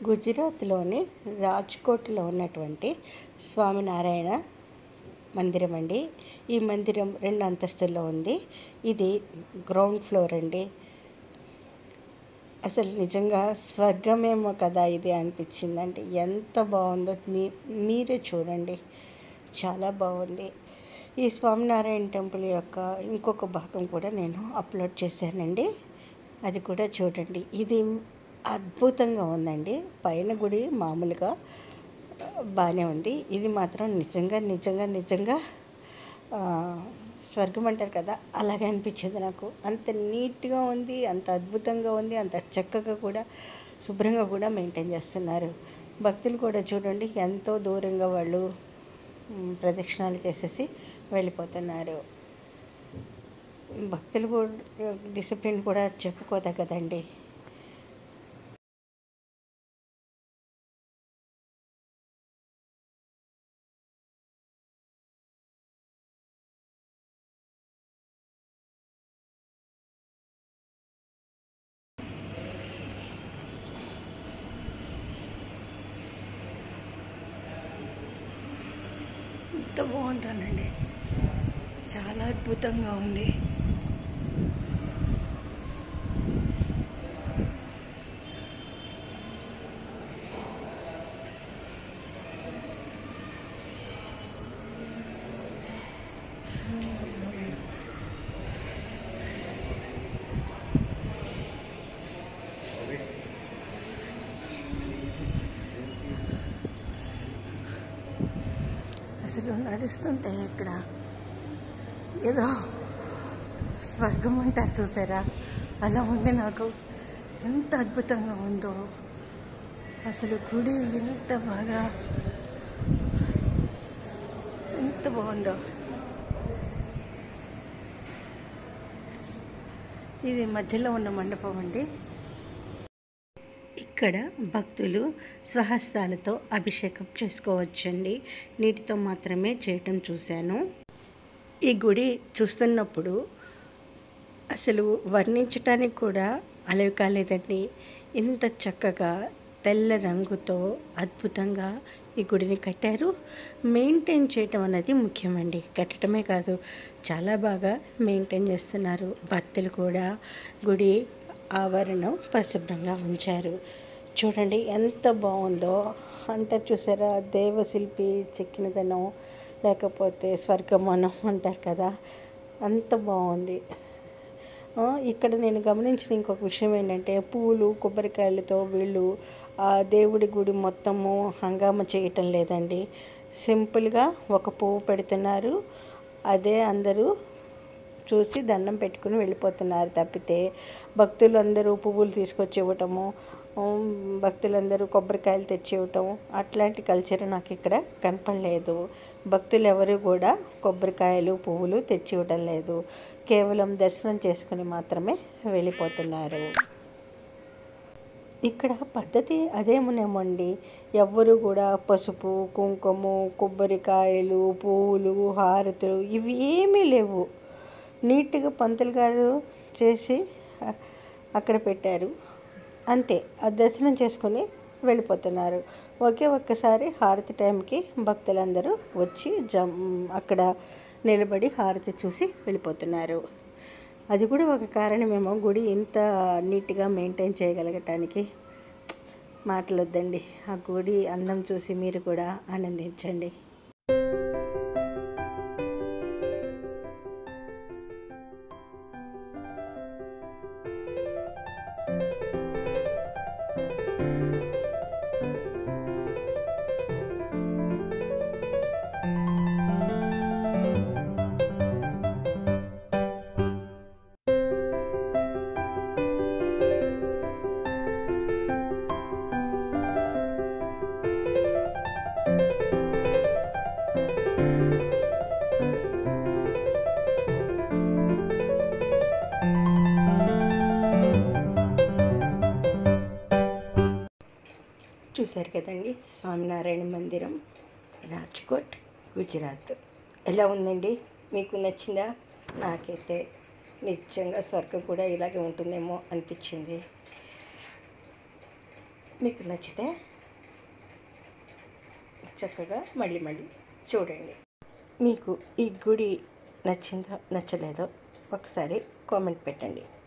గుజరాత్లోని రాజ్కోట్లో ఉన్నటువంటి స్వామినారాయణ మందిరం అండి ఈ మందిరం రెండు అంతస్తుల్లో ఉంది ఇది గ్రౌండ్ ఫ్లోర్ అండి అసలు నిజంగా స్వర్గమేమో కదా ఇది అనిపించిందండి ఎంత బాగుందో మీ మీరే చూడండి చాలా బాగుంది ఈ స్వామినారాయణ టెంపుల్ యొక్క ఇంకొక భాగం కూడా నేను అప్లోడ్ చేశానండి అది కూడా చూడండి ఇది అద్భుతంగా ఉందండి పైన గుడి మామూలుగా బాగానే ఉంది ఇది మాత్రం నిజంగా నిజంగా నిజంగా ఆ, స్వర్గం అంటారు కదా అలాగే అనిపించింది నాకు అంత నీట్గా ఉంది అంత అద్భుతంగా ఉంది అంత చక్కగా కూడా శుభ్రంగా కూడా మెయింటైన్ చేస్తున్నారు భక్తులు కూడా చూడండి ఎంతో దూరంగా వాళ్ళు మ్, ప్రదక్షిణాలు చేసేసి వెళ్ళిపోతున్నారు భక్తులు కూడా డిసిప్లిన్ కూడా చెప్పుకోదగ్గదండి ఎంత బాగుంటానండి చాలా అద్భుతంగా ఉంది అసలు నడుస్తుంటే ఇక్కడ ఏదో స్వర్గం అంటారు చూసారా అలా ఉంది నాకు ఎంత అద్భుతంగా ఉందో అసలు గుడి ఎంత బాగా ఎంత బాగుందో ఇది మధ్యలో ఉన్న మండపం అండి ఇక్కడ భక్తులు స్వహస్తాలతో అభిషేకం చేసుకోవచ్చండి నీటితో మాత్రమే చేయటం చూశాను ఈ గుడి చూస్తున్నప్పుడు అసలు వర్ణించటానికి కూడా అలవి కాలేదండి ఇంత చక్కగా తెల్ల రంగుతో అద్భుతంగా ఈ గుడిని కట్టారు మెయింటైన్ చేయటం అనేది ముఖ్యమండి కట్టడమే కాదు చాలా బాగా మెయింటైన్ చేస్తున్నారు భక్తులు కూడా గుడి ఆవరణం పరిశుభ్రంగా ఉంచారు చూడండి ఎంత బాగుందో అంటారు చూసారా దేవశిల్పి చెక్కినదనం లేకపోతే స్వర్గమనం అంటారు కదా అంత బాగుంది ఆ, ఇక్కడ నేను గమనించిన ఇంకొక విషయం ఏంటంటే పూలు కొబ్బరికాయలతో వీళ్ళు ఆ దేవుడి గుడి మొత్తము హంగామా చేయటం లేదండి సింపుల్గా ఒక పువ్వు పెడుతున్నారు అదే అందరూ చూసి దండం పెట్టుకుని వెళ్ళిపోతున్నారు తప్పితే భక్తులు అందరూ పువ్వులు తీసుకొచ్చి ఇవ్వటము ఉమ్, భక్తులందరూ కొబ్బరికాయలు తెచ్చి ఇవ్వటం అట్లాంటి కల్చర్ నాకు ఇక్కడ కనపడలేదు భక్తులు ఎవరు కూడా కొబ్బరికాయలు పువ్వులు తెచ్చి ఇవ్వడం లేదు కేవలం దర్శనం చేసుకుని మాత్రమే వెళ్ళిపోతున్నారు ఇక్కడ పద్ధతి అదేమోనేమండి ఎవ్వరు కూడా పసుపు కుంకుమ కొబ్బరికాయలు పువ్వులు హారతులు ఇవి ఏమీ లేవు నీట్గా పంతులు గారు చేసి అ- అక్కడ పెట్టారు అంతే ఆ దర్శనం చేసుకొని వెళ్ళిపోతున్నారు ఒకే ఒక్కసారి హారతి టైంకి భక్తులందరూ వచ్చి జం అక్కడ నిలబడి హారతి చూసి వెళ్ళిపోతున్నారు అది కూడా ఒక కారణమేమో గుడి ఇంత నీట్గా మెయింటైన్ చేయగలగటానికి మాటలొద్దండి ఆ గుడి అందం చూసి మీరు కూడా ఆనందించండి చూశారు కదండి స్వామినారాయణ మందిరం రాజ్కోట్ గుజరాత్ ఎలా ఉందండి మీకు నచ్చిందా నాకైతే నిజంగా స్వర్గం కూడా ఇలాగే ఉంటుందేమో అనిపించింది మీకు నచ్చితే చక్కగా మళ్ళీ మళ్ళీ చూడండి మీకు ఈ గుడి నచ్చిందో నచ్చలేదో ఒకసారి కామెంట్ పెట్టండి